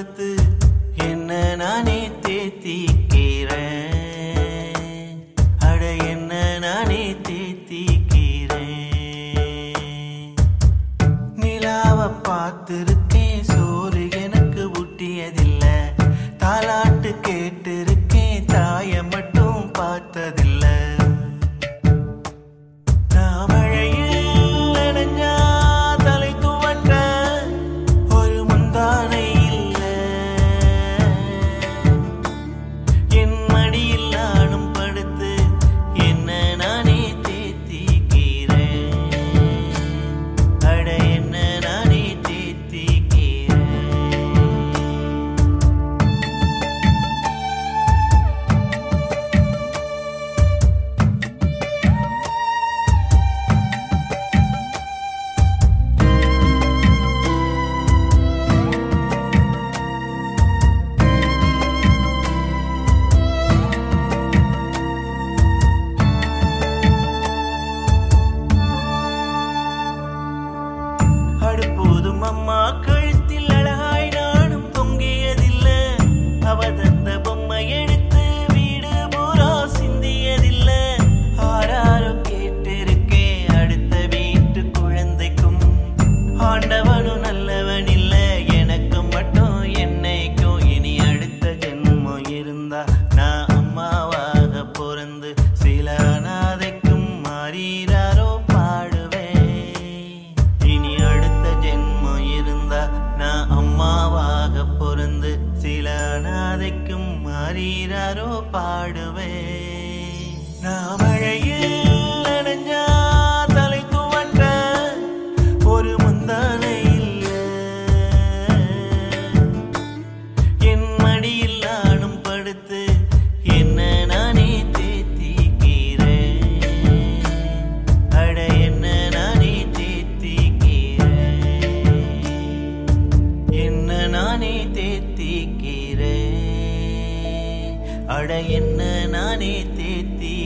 படுத்து என்ன நானே தேத்திக்கிறேன் அட என்ன நானே தேத்திக்கிறேன் நிலாவ பார்த்திருக்கேன் சோறு எனக்கு ஊட்டியதில்ல தாலாட்டு கேட்டிருக்கேன் தாய மட்டும் பார்த்ததில்ல நான் மழையில் நனைஞ்சா தலை துவட்ட ஒரு முந்தானை இல்ல என் மடியில் நானும் படுத்து என்ன நானே தேத்திக்கிறேன் அட என்ன நானே தேத்திக்கிறேன் அடுப்போதும் அம்மா கழுத்தில் அழகாய் நானும் தொங்கியதில்ல அவ தந்த பொம்மை எடுத்து வீடு பூரா சிந்தியதில்ல ஆராரோ கேட்டிருக்கேன் அடுத்த வீட்டு குழந்தைக்கும் ஆண்டவனும் நல்லவன் இல்ல எனக்கும் மட்டும் என்னைக்கும் இனி அடுத்த ஜென்மம் இருந்தா நான் அம்மாவாக பிறந்து சில அனாதைக்கும் மாறீராரோ பாடுவேன் இனி அடுத்த ஜென்மம் இருந்தா நான் அம்மாவாக பிறந்து சில அனாதைக்கும் மாறீராரோ பாடுவேன் நான் மழையில் நனைஞ்சா தலை துவட்ட ஒரு முந்தானை இல்ல என் மடியில் நானும் படுத்து என்ன நானே தேத்திக்கிறேன் அட என்ன நானே தேத்திக்கிறேன் என்ன நானே தேத்திக்கிறேன் அட என்ன நானே தேத்தி